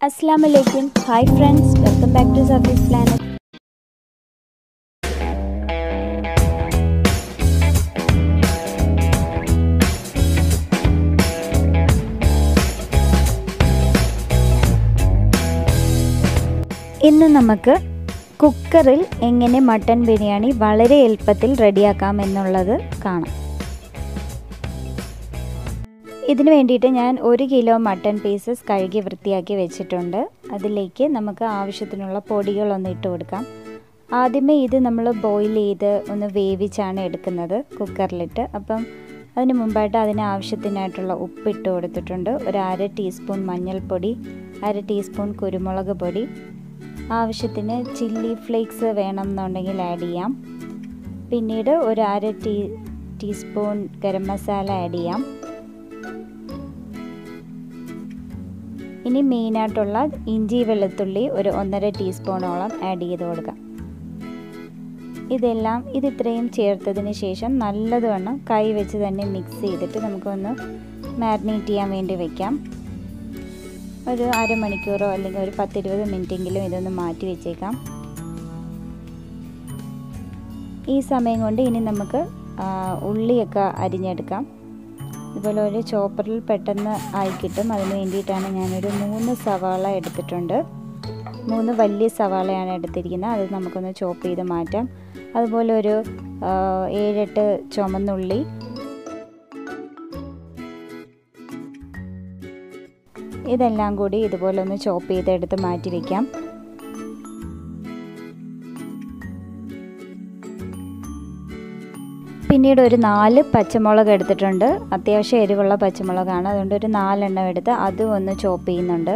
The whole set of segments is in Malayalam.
അസ്സാം വലൈക്കും hi friends welcome back to service planet ഇന്ന് നമുക്ക് കുക്കറിൽ എങ്ങനെ മട്ടൻ ബിരിയാണി വളരെ എളുപ്പത്തിൽ റെഡിയാക്കാം എന്നുള്ളത് കാണാം ഇതിന് വേണ്ടിയിട്ട് ഞാൻ ഒരു കിലോ മട്ടൺ പീസസ് കഴുകി വൃത്തിയാക്കി വെച്ചിട്ടുണ്ട് അതിലേക്ക് നമുക്ക് ആവശ്യത്തിനുള്ള പൊടികളൊന്ന് ഇട്ട് കൊടുക്കാം ആദ്യമേ ഇത് നമ്മൾ ബോയിൽ ചെയ്ത് ഒന്ന് വേവിച്ചാണ് എടുക്കുന്നത് കുക്കറിലിട്ട് അപ്പം അതിന് മുമ്പായിട്ട് അതിന് ആവശ്യത്തിനായിട്ടുള്ള ഉപ്പ് ഇട്ട് കൊടുത്തിട്ടുണ്ട് ഒരു അര ടീസ്പൂൺ മഞ്ഞൾപ്പൊടി അര ടീസ്പൂൺ കുരുമുളക് പൊടി ആവശ്യത്തിന് ചില്ലി ഫ്ലേക്സ് വേണം എന്നുണ്ടെങ്കിൽ ആഡ് ചെയ്യാം പിന്നീട് ഒരു അര tea teaspoon garam masala add ചെയ്യാം ഇനി മെയിനായിട്ടുള്ള ഇഞ്ചി വെളുത്തുള്ളി ഒരു ഒന്നര ടീസ്പൂണോളം ആഡ് ചെയ്ത് കൊടുക്കാം ഇതെല്ലാം ഇത് ഇത്രയും ചേർത്തതിന് ശേഷം നല്ലതുവണ്ണം കൈ വെച്ച് തന്നെ മിക്സ് ചെയ്തിട്ട് നമുക്കൊന്ന് മാരിനേറ്റ് ചെയ്യാൻ വേണ്ടി വെക്കാം ഒരു അരമണിക്കൂറോ അല്ലെങ്കിൽ ഒരു പത്തിരുപത് മിനിറ്റെങ്കിലും ഇതൊന്ന് മാറ്റി വെച്ചേക്കാം ഈ സമയം കൊണ്ട് ഇനി നമുക്ക് ഉള്ളിയൊക്കെ അരിഞ്ഞെടുക്കാം ഇതുപോലെ ഒരു ചോപ്പറിൽ പെട്ടെന്ന് ആയി കിട്ടും അതിന് വേണ്ടിയിട്ടാണ് ഞാനൊരു മൂന്ന് സവാള എടുത്തിട്ടുണ്ട് മൂന്ന് വലിയ സവാളയാണ് എടുത്തിരിക്കുന്നത് അത് നമുക്കൊന്ന് ചോപ്പ് ചെയ്ത് മാറ്റാം അതുപോലെ ഒരു ഏഴെട്ട് ചുമന്നുള്ളി ഇതെല്ലാം കൂടി ഇതുപോലെ ഒന്ന് ചോപ്പ് ചെയ്തെടുത്ത് മാറ്റി വയ്ക്കാം പിന്നീട് ഒരു നാല് പച്ചമുളക് എടുത്തിട്ടുണ്ട് അത്യാവശ്യം എരിവുള്ള പച്ചമുളകാണ് അതുകൊണ്ട് ഒരു നാലെണ്ണം എടുത്ത് അതും ഒന്ന് ചോപ്പ് ചെയ്യുന്നുണ്ട്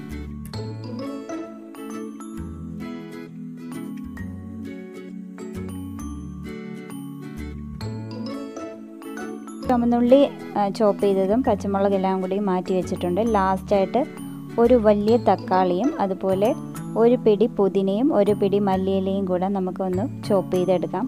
ചുമന്നുള്ളി ചോപ്പ് ചെയ്തതും പച്ചമുളകെല്ലാം കൂടി മാറ്റി വെച്ചിട്ടുണ്ട് ലാസ്റ്റായിട്ട് ഒരു വലിയ തക്കാളിയും അതുപോലെ ഒരു പിടി പുതിനയും ഒരു പിടി മല്ലിയിലയും കൂടെ നമുക്കൊന്ന് ചോപ്പ് ചെയ്തെടുക്കാം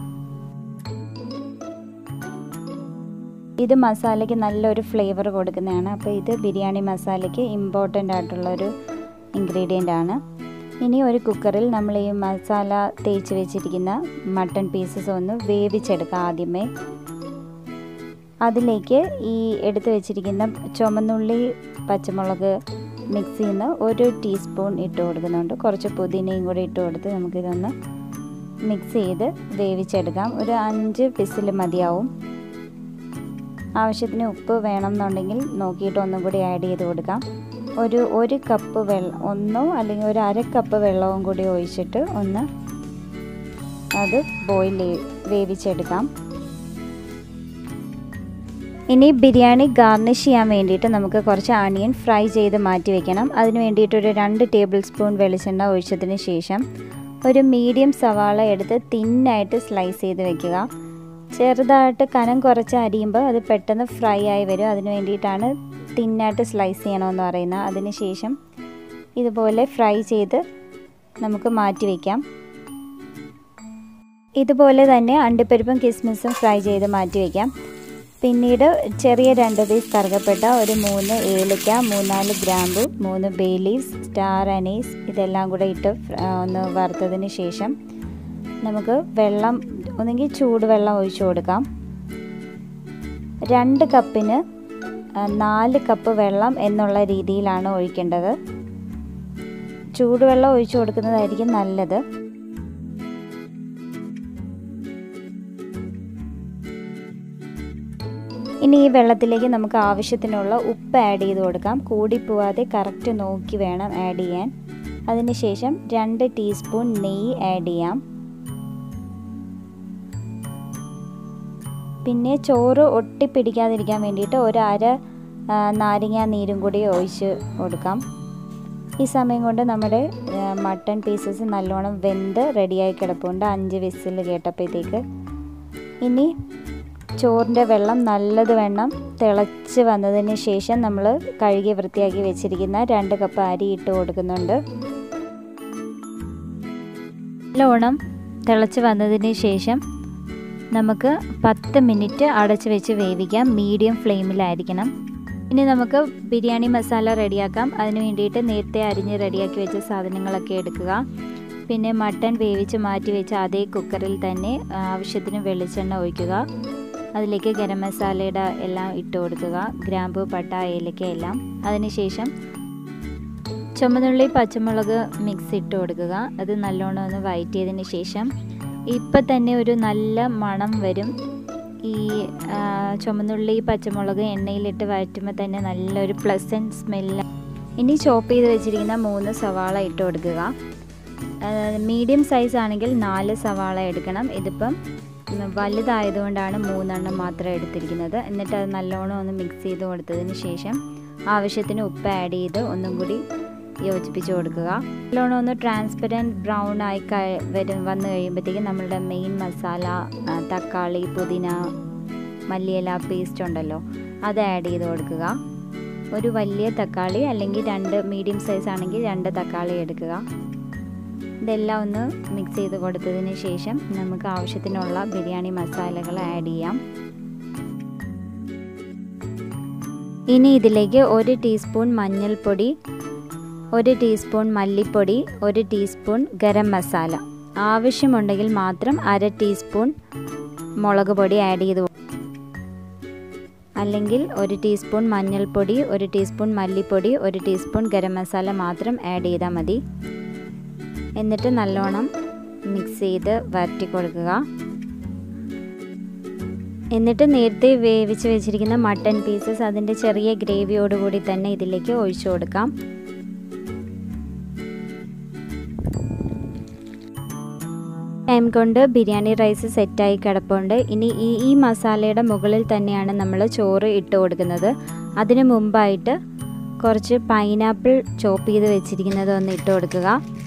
ഇത് മസാലയ്ക്ക് നല്ലൊരു ഫ്ലേവർ കൊടുക്കുന്നതാണ് അപ്പോൾ ഇത് ബിരിയാണി മസാലയ്ക്ക് ഇമ്പോർട്ടൻ്റ് ആയിട്ടുള്ളൊരു ഇൻഗ്രീഡിയൻ്റ് ആണ് ഇനി ഒരു കുക്കറിൽ നമ്മൾ ഈ മസാല തേച്ച് വെച്ചിരിക്കുന്ന മട്ടൺ പീസസ് ഒന്ന് വേവിച്ചെടുക്കാം ആദ്യമേ അതിലേക്ക് ഈ എടുത്തു വെച്ചിരിക്കുന്ന ചുമന്നുള്ളി പച്ചമുളക് മിക്സിയിൽ നിന്ന് ഒരു ടീസ്പൂൺ ഇട്ട് കൊടുക്കുന്നുണ്ട് കുറച്ച് പുതിനയും കൂടി ഇട്ട് കൊടുത്ത് നമുക്കിതൊന്ന് മിക്സ് ചെയ്ത് വേവിച്ചെടുക്കാം ഒരു അഞ്ച് വിസിൽ മതിയാവും ആവശ്യത്തിന് ഉപ്പ് വേണം എന്നുണ്ടെങ്കിൽ നോക്കിയിട്ട് ഒന്നും കൂടി ആഡ് ചെയ്ത് കൊടുക്കാം ഒരു ഒരു കപ്പ് വെള്ളം ഒന്നോ അല്ലെങ്കിൽ ഒരു അര കപ്പ് വെള്ളവും കൂടി ഒഴിച്ചിട്ട് ഒന്ന് അത് ബോയിൽ വേവിച്ചെടുക്കാം ഇനി ബിരിയാണി ഗാർണിഷ് ചെയ്യാൻ വേണ്ടിയിട്ട് നമുക്ക് കുറച്ച് ആണിയൻ ഫ്രൈ ചെയ്ത് മാറ്റി വെക്കണം അതിന് വേണ്ടിയിട്ട് ഒരു രണ്ട് ടേബിൾ സ്പൂൺ വെളിച്ചെണ്ണ ഒഴിച്ചതിന് ശേഷം ഒരു മീഡിയം സവാള എടുത്ത് തിന്നായിട്ട് സ്ലൈസ് ചെയ്ത് വെക്കുക ചെറുതായിട്ട് കനം കുറച്ച് അരിയുമ്പോൾ അത് പെട്ടെന്ന് ഫ്രൈ ആയി വരും അതിന് വേണ്ടിയിട്ടാണ് തിന്നായിട്ട് സ്ലൈസ് ചെയ്യണമെന്ന് പറയുന്നത് അതിന് ശേഷം ഇതുപോലെ ഫ്രൈ ചെയ്ത് നമുക്ക് മാറ്റി വയ്ക്കാം ഇതുപോലെ തന്നെ അണ്ടിപ്പരിപ്പും കിസ്മിസും ഫ്രൈ ചെയ്ത് മാറ്റി വയ്ക്കാം പിന്നീട് ചെറിയ രണ്ട് പീസ് കറുകപ്പെട്ട ഒരു മൂന്ന് ഏലക്ക മൂന്നാല് ഗ്രാമ്പു മൂന്ന് ബേ ലീവ്സ് സ്റ്റാർ അനീസ് ഇതെല്ലാം കൂടെ ഇട്ട് ഒന്ന് വറുത്തതിന് ശേഷം നമുക്ക് വെള്ളം ഒന്നെങ്കിൽ ചൂടുവെള്ളം ഒഴിച്ചു കൊടുക്കാം രണ്ട് കപ്പിന് നാല് കപ്പ് വെള്ളം എന്നുള്ള രീതിയിലാണ് ഒഴിക്കേണ്ടത് ചൂടുവെള്ളം ഒഴിച്ചു കൊടുക്കുന്നതായിരിക്കും നല്ലത് ഇനി ഈ വെള്ളത്തിലേക്ക് നമുക്ക് ആവശ്യത്തിനുള്ള ഉപ്പ് ആഡ് ചെയ്ത് കൊടുക്കാം കൂടിപ്പോവാതെ കറക്റ്റ് നോക്കി വേണം ആഡ് ചെയ്യാൻ അതിനുശേഷം രണ്ട് ടീസ്പൂൺ നെയ്യ് ആഡ് ചെയ്യാം പിന്നെ ചോറ് ഒട്ടിപ്പിടിക്കാതിരിക്കാൻ വേണ്ടിയിട്ട് ഒരു അര നാരങ്ങ നീരും കൂടി ഒഴിച്ച് കൊടുക്കാം ഈ സമയം കൊണ്ട് നമ്മുടെ മട്ടൺ പീസസ് നല്ലോണം വെന്ത് റെഡിയായി കിടപ്പുണ്ട് അഞ്ച് വിസിൽ കേട്ടപ്പോഴത്തേക്ക് ഇനി ചോറിൻ്റെ വെള്ളം നല്ലത് വെണ്ണം തിളച്ച് വന്നതിന് ശേഷം നമ്മൾ കഴുകി വൃത്തിയാക്കി വെച്ചിരിക്കുന്ന രണ്ട് കപ്പ് അരി ഇട്ട് കൊടുക്കുന്നുണ്ട് നല്ലോണം തിളച്ച് വന്നതിന് ശേഷം നമുക്ക് പത്ത് മിനിറ്റ് അടച്ച് വെച്ച് വേവിക്കാം മീഡിയം ഫ്ലെയിമിലായിരിക്കണം ഇനി നമുക്ക് ബിരിയാണി മസാല റെഡിയാക്കാം അതിന് വേണ്ടിയിട്ട് നേരത്തെ അരിഞ്ഞ് റെഡിയാക്കി വെച്ച സാധനങ്ങളൊക്കെ എടുക്കുക പിന്നെ മട്ടൺ വേവിച്ച് മാറ്റി വെച്ച അതേ കുക്കറിൽ തന്നെ ആവശ്യത്തിന് വെളിച്ചെണ്ണ ഒഴിക്കുക അതിലേക്ക് ഗരം മസാലയുടെ എല്ലാം ഇട്ട് കൊടുക്കുക ഗ്രാമ്പു പട്ട ഏലക്ക എല്ലാം അതിനുശേഷം ചുമന്നുള്ളി പച്ചമുളക് മിക്സ് ഇട്ട് കൊടുക്കുക അത് നല്ലോണം ഒന്ന് വഴറ്റിയതിന് ശേഷം ഇപ്പം തന്നെ ഒരു നല്ല മണം വരും ഈ ചുമന്നുള്ളി പച്ചമുളക് എണ്ണയിലിട്ട് വഴറ്റുമ്പോൾ തന്നെ നല്ലൊരു പ്ലസൻറ്റ് സ്മെല്ല് ഇനി ചോപ്പ് ചെയ്ത് വെച്ചിരിക്കുന്ന മൂന്ന് സവാള ഇട്ട് കൊടുക്കുക മീഡിയം സൈസ് ആണെങ്കിൽ നാല് സവാള എടുക്കണം ഇതിപ്പം വലുതായതുകൊണ്ടാണ് മൂന്നെണ്ണം മാത്രം എടുത്തിരിക്കുന്നത് എന്നിട്ട് അത് നല്ലോണം ഒന്ന് മിക്സ് ചെയ്ത് കൊടുത്തതിന് ശേഷം ആവശ്യത്തിന് ഉപ്പ് ആഡ് ചെയ്ത് ഒന്നും കൂടി യോജിപ്പിച്ച് കൊടുക്കുക നല്ലോണം ഒന്ന് ട്രാൻസ്പെറൻറ്റ് ബ്രൗൺ ആയി വരും വന്നു കഴിയുമ്പോഴത്തേക്കും നമ്മളുടെ മെയിൻ മസാല തക്കാളി പുതിന മല്ലിയില പേസ്റ്റ് ഉണ്ടല്ലോ അത് ആഡ് ചെയ്ത് കൊടുക്കുക ഒരു വലിയ തക്കാളി അല്ലെങ്കിൽ രണ്ട് മീഡിയം സൈസ് ആണെങ്കിൽ രണ്ട് തക്കാളി എടുക്കുക ഇതെല്ലാം ഒന്ന് മിക്സ് ചെയ്ത് കൊടുത്തതിന് ശേഷം നമുക്ക് ആവശ്യത്തിനുള്ള ബിരിയാണി മസാലകൾ ആഡ് ചെയ്യാം ഇനി ഇതിലേക്ക് ഒരു ടീസ്പൂൺ മഞ്ഞൾപ്പൊടി ഒരു ടീസ്പൂൺ മല്ലിപ്പൊടി ഒരു ടീസ്പൂൺ ഗരം മസാല ആവശ്യമുണ്ടെങ്കിൽ മാത്രം അര ടീസ്പൂൺ മുളക് പൊടി ആഡ് ചെയ്ത് അല്ലെങ്കിൽ ഒരു ടീസ്പൂൺ മഞ്ഞൾപ്പൊടി ഒരു ടീസ്പൂൺ മല്ലിപ്പൊടി ഒരു ടീസ്പൂൺ ഗരം മസാല മാത്രം ആഡ് ചെയ്താൽ മതി എന്നിട്ട് നല്ലോണം മിക്സ് ചെയ്ത് വരട്ടി കൊടുക്കുക എന്നിട്ട് നേരത്തെ വേവിച്ച് വെച്ചിരിക്കുന്ന മട്ടൺ പീസസ് അതിൻ്റെ ചെറിയ ഗ്രേവിയോടുകൂടി തന്നെ ഇതിലേക്ക് ഒഴിച്ചു കൊടുക്കാം ടൈം കൊണ്ട് ബിരിയാണി റൈസ് സെറ്റായി കിടപ്പുണ്ട് ഇനി ഈ ഈ മസാലയുടെ മുകളിൽ തന്നെയാണ് നമ്മൾ ചോറ് ഇട്ട് കൊടുക്കുന്നത് അതിന് മുമ്പായിട്ട് കുറച്ച് പൈനാപ്പിൾ ചോപ്പ് ചെയ്ത് വെച്ചിരിക്കുന്നത് ഒന്ന് ഇട്ട് കൊടുക്കുക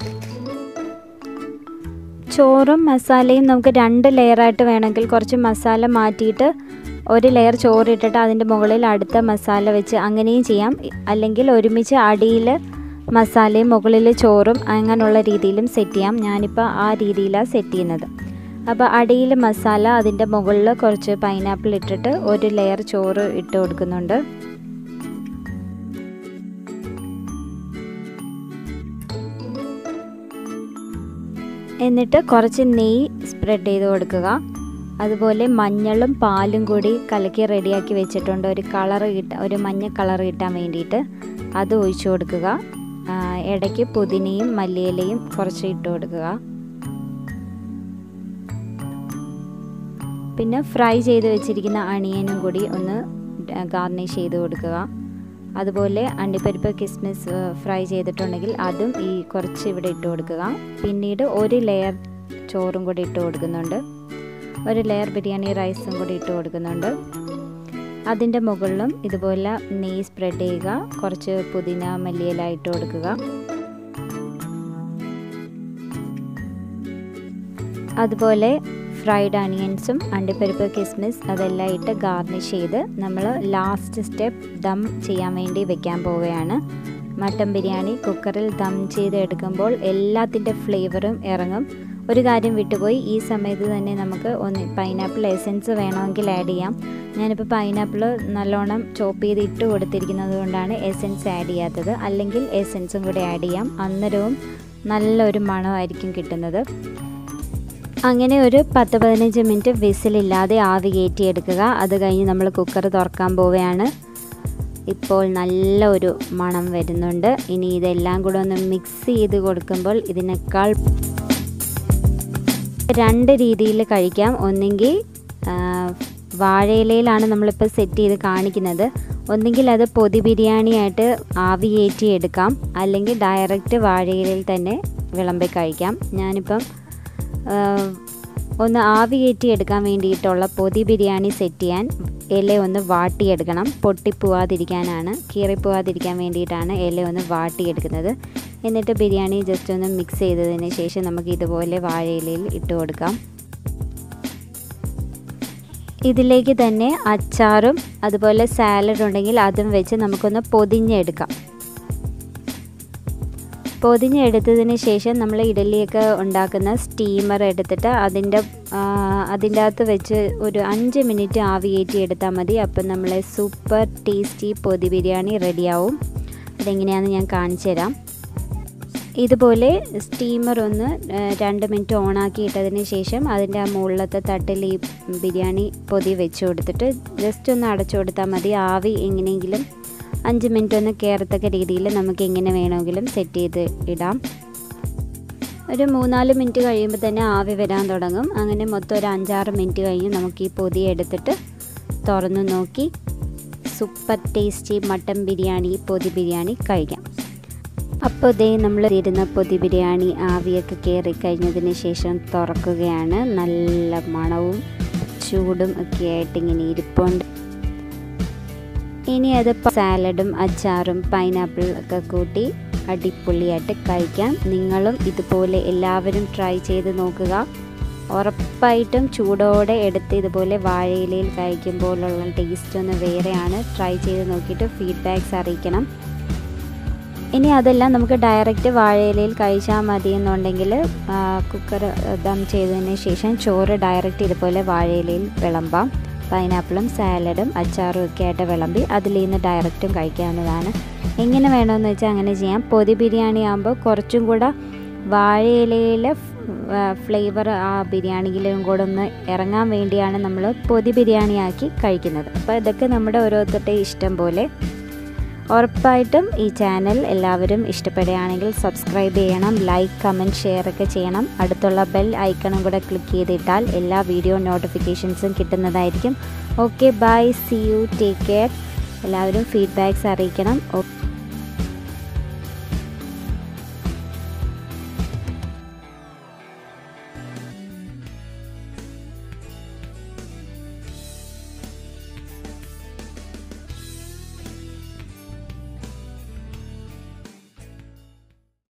ചോറും മസാലയും നമുക്ക് രണ്ട് ലെയറായിട്ട് വേണമെങ്കിൽ കുറച്ച് മസാല മാറ്റിയിട്ട് ഒരു ലെയർ ചോറ് ഇട്ടിട്ട് അതിൻ്റെ മുകളിൽ അടുത്ത മസാല വെച്ച് അങ്ങനെയും ചെയ്യാം അല്ലെങ്കിൽ ഒരുമിച്ച് അടിയിൽ മസാലയും മുകളിൽ ചോറും അങ്ങനെയുള്ള രീതിയിലും സെറ്റ് ചെയ്യാം ഞാനിപ്പോൾ ആ രീതിയിലാണ് സെറ്റ് ചെയ്യുന്നത് അപ്പോൾ അടിയിൽ മസാല അതിൻ്റെ മുകളിൽ കുറച്ച് പൈനാപ്പിൾ ഇട്ടിട്ട് ഒരു ലെയർ ചോറ് ഇട്ട് കൊടുക്കുന്നുണ്ട് എന്നിട്ട് കുറച്ച് നെയ്യ് സ്പ്രെഡ് ചെയ്ത് കൊടുക്കുക അതുപോലെ മഞ്ഞളും പാലും കൂടി കലക്കി റെഡിയാക്കി വെച്ചിട്ടുണ്ട് ഒരു കളർ കിട്ട ഒരു മഞ്ഞ കളർ കിട്ടാൻ വേണ്ടിയിട്ട് അത് ഒഴിച്ചു കൊടുക്കുക ഇടയ്ക്ക് പുതിനയും മല്ലിയിലയും കുറച്ച് ഇട്ട് കൊടുക്കുക പിന്നെ ഫ്രൈ ചെയ്ത് വെച്ചിരിക്കുന്ന അണിയനും കൂടി ഒന്ന് ഗാർണിഷ് ചെയ്ത് കൊടുക്കുക അതുപോലെ അണ്ടിപ്പരിപ്പ് കിസ്മിസ് ഫ്രൈ ചെയ്തിട്ടുണ്ടെങ്കിൽ അതും ഈ കുറച്ച് ഇവിടെ ഇട്ട് കൊടുക്കുക പിന്നീട് ഒരു ലെയർ ചോറും കൂടി ഇട്ട് കൊടുക്കുന്നുണ്ട് ഒരു ലെയർ ബിരിയാണി റൈസും കൂടി ഇട്ട് കൊടുക്കുന്നുണ്ട് അതിൻ്റെ മുകളിലും ഇതുപോലെ നെയ്യ് സ്പ്രെഡ് ചെയ്യുക കുറച്ച് പുതിന മല്ലിയില ഇട്ട് കൊടുക്കുക അതുപോലെ ഫ്രൈഡ് അണിയൻസും അണ്ടിപ്പരിപ്പ് കിസ്മിസ് അതെല്ലാം ഇട്ട് ഗാർണിഷ് ചെയ്ത് നമ്മൾ ലാസ്റ്റ് സ്റ്റെപ്പ് ദം ചെയ്യാൻ വേണ്ടി വെക്കാൻ പോവുകയാണ് മട്ടൻ ബിരിയാണി കുക്കറിൽ ദം ചെയ്ത് എടുക്കുമ്പോൾ എല്ലാത്തിൻ്റെ ഫ്ലേവറും ഇറങ്ങും ഒരു കാര്യം വിട്ടുപോയി ഈ സമയത്ത് തന്നെ നമുക്ക് ഒന്ന് പൈനാപ്പിൾ എസൻസ് വേണമെങ്കിൽ ആഡ് ചെയ്യാം ഞാനിപ്പോൾ പൈനാപ്പിൾ നല്ലോണം ചോപ്പ് ചെയ്ത് ഇട്ട് കൊടുത്തിരിക്കുന്നത് കൊണ്ടാണ് എസൻസ് ആഡ് ചെയ്യാത്തത് അല്ലെങ്കിൽ എസൻസും കൂടി ആഡ് ചെയ്യാം അന്നേരവും നല്ലൊരു മണമായിരിക്കും കിട്ടുന്നത് അങ്ങനെ ഒരു പത്ത് പതിനഞ്ച് മിനിറ്റ് വിസിലില്ലാതെ ആവി കയറ്റിയെടുക്കുക അത് കഴിഞ്ഞ് നമ്മൾ കുക്കർ തുറക്കാൻ പോവുകയാണ് ഇപ്പോൾ നല്ല ഒരു മണം വരുന്നുണ്ട് ഇനി ഇതെല്ലാം കൂടെ ഒന്ന് മിക്സ് ചെയ്ത് കൊടുക്കുമ്പോൾ ഇതിനേക്കാൾ രണ്ട് രീതിയിൽ കഴിക്കാം ഒന്നെങ്കിൽ വാഴയിലയിലാണ് നമ്മളിപ്പോൾ സെറ്റ് ചെയ്ത് കാണിക്കുന്നത് ഒന്നെങ്കിൽ അത് പൊതി ബിരിയാണിയായിട്ട് ആവി കയറ്റി എടുക്കാം അല്ലെങ്കിൽ ഡയറക്റ്റ് വാഴയിലയിൽ തന്നെ വിളമ്പി കഴിക്കാം ഞാനിപ്പം ഒന്ന് ആവി കയറ്റി എടുക്കാൻ വേണ്ടിയിട്ടുള്ള പൊതി ബിരിയാണി സെറ്റ് ചെയ്യാൻ ഇല ഒന്ന് വാട്ടിയെടുക്കണം പൊട്ടിപ്പോവാതിരിക്കാനാണ് കീറിപ്പോവാതിരിക്കാൻ വേണ്ടിയിട്ടാണ് ഇല ഒന്ന് വാട്ടിയെടുക്കുന്നത് എന്നിട്ട് ബിരിയാണി ജസ്റ്റ് ഒന്ന് മിക്സ് ചെയ്തതിന് ശേഷം നമുക്ക് ഇതുപോലെ വാഴയിലയിൽ ഇട്ട് കൊടുക്കാം ഇതിലേക്ക് തന്നെ അച്ചാറും അതുപോലെ സാലഡ് ഉണ്ടെങ്കിൽ അതും വെച്ച് നമുക്കൊന്ന് പൊതിഞ്ഞെടുക്കാം പൊതിഞ്ഞെടുത്തതിന് ശേഷം നമ്മൾ ഇഡലിയൊക്കെ ഉണ്ടാക്കുന്ന സ്റ്റീമർ എടുത്തിട്ട് അതിൻ്റെ അതിൻ്റെ അകത്ത് വെച്ച് ഒരു അഞ്ച് മിനിറ്റ് ആവി കയറ്റി എടുത്താൽ മതി അപ്പം നമ്മളെ സൂപ്പർ ടേസ്റ്റി പൊതി ബിരിയാണി റെഡിയാവും അതെങ്ങനെയാണെന്ന് ഞാൻ കാണിച്ചു തരാം ഇതുപോലെ സ്റ്റീമർ ഒന്ന് രണ്ട് മിനിറ്റ് ഓണാക്കി ഇട്ടതിന് ശേഷം അതിൻ്റെ ആ മുകളിലത്തെ തട്ടിൽ ഈ ബിരിയാണി പൊതി വെച്ച് കൊടുത്തിട്ട് ജസ്റ്റ് ഒന്ന് അടച്ചു കൊടുത്താൽ മതി ആവി എങ്ങനെയെങ്കിലും അഞ്ച് മിനിറ്റ് ഒന്ന് കയറത്തക്ക രീതിയിൽ നമുക്ക് എങ്ങനെ വേണമെങ്കിലും സെറ്റ് ചെയ്ത് ഇടാം ഒരു മൂന്നാല് മിനിറ്റ് കഴിയുമ്പോൾ തന്നെ ആവി വരാൻ തുടങ്ങും അങ്ങനെ മൊത്തം ഒരു അഞ്ചാറ് മിനിറ്റ് കഴിഞ്ഞ് നമുക്ക് ഈ പൊതി എടുത്തിട്ട് തുറന്നു നോക്കി സൂപ്പർ ടേസ്റ്റി മട്ടൻ ബിരിയാണി പൊതി ബിരിയാണി കഴിക്കാം അപ്പോൾ ഇതേ നമ്മൾ ഇരുന്ന പൊതി ബിരിയാണി ആവിയൊക്കെ കയറി കഴിഞ്ഞതിന് ശേഷം തുറക്കുകയാണ് നല്ല മണവും ചൂടും ഒക്കെ ആയിട്ട് ഇങ്ങനെ ഇരിപ്പുണ്ട് ഇനി അത് സാലഡും അച്ചാറും പൈനാപ്പിൾ ഒക്കെ കൂട്ടി അടിപൊളിയായിട്ട് കഴിക്കാം നിങ്ങളും ഇതുപോലെ എല്ലാവരും ട്രൈ ചെയ്ത് നോക്കുക ഉറപ്പായിട്ടും ചൂടോടെ എടുത്ത് ഇതുപോലെ വാഴയിലയിൽ കഴിക്കുമ്പോഴുള്ള ടേസ്റ്റ് ഒന്ന് വേറെയാണ് ട്രൈ ചെയ്ത് നോക്കിയിട്ട് ഫീഡ്ബാക്ക്സ് അറിയിക്കണം ഇനി അതെല്ലാം നമുക്ക് ഡയറക്റ്റ് വാഴയിലയിൽ കഴിച്ചാൽ മതി എന്നുണ്ടെങ്കിൽ കുക്കർ ദം ചെയ്തതിന് ശേഷം ചോറ് ഡയറക്റ്റ് ഇതുപോലെ വാഴയിലയിൽ വിളമ്പാം പൈനാപ്പിളും സാലഡും അച്ചാറും ഒക്കെ ആയിട്ട് വിളമ്പി അതിൽ നിന്ന് ഡയറക്റ്റും കഴിക്കാവുന്നതാണ് എങ്ങനെ വേണമെന്ന് വെച്ചാൽ അങ്ങനെ ചെയ്യാം പൊതി ബിരിയാണി ആകുമ്പോൾ കുറച്ചും കൂടെ വാഴയിലയിലെ ഫ്ലേവർ ആ ബിരിയാണിയിലും കൂടെ ഒന്ന് ഇറങ്ങാൻ വേണ്ടിയാണ് നമ്മൾ പൊതി ബിരിയാണി ആക്കി കഴിക്കുന്നത് അപ്പോൾ ഇതൊക്കെ നമ്മുടെ ഓരോരുത്തരുടെ ഇഷ്ടം പോലെ ഉറപ്പായിട്ടും ഈ ചാനൽ എല്ലാവരും ഇഷ്ടപ്പെടുകയാണെങ്കിൽ സബ്സ്ക്രൈബ് ചെയ്യണം ലൈക്ക് കമൻറ്റ് ഷെയർ ഒക്കെ ചെയ്യണം അടുത്തുള്ള ബെൽ ഐക്കണും കൂടെ ക്ലിക്ക് ചെയ്തിട്ടാൽ എല്ലാ വീഡിയോ നോട്ടിഫിക്കേഷൻസും കിട്ടുന്നതായിരിക്കും okay bye see you take care എല്ലാവരും ഫീഡ്ബാക്ക്സ് അറിയിക്കണം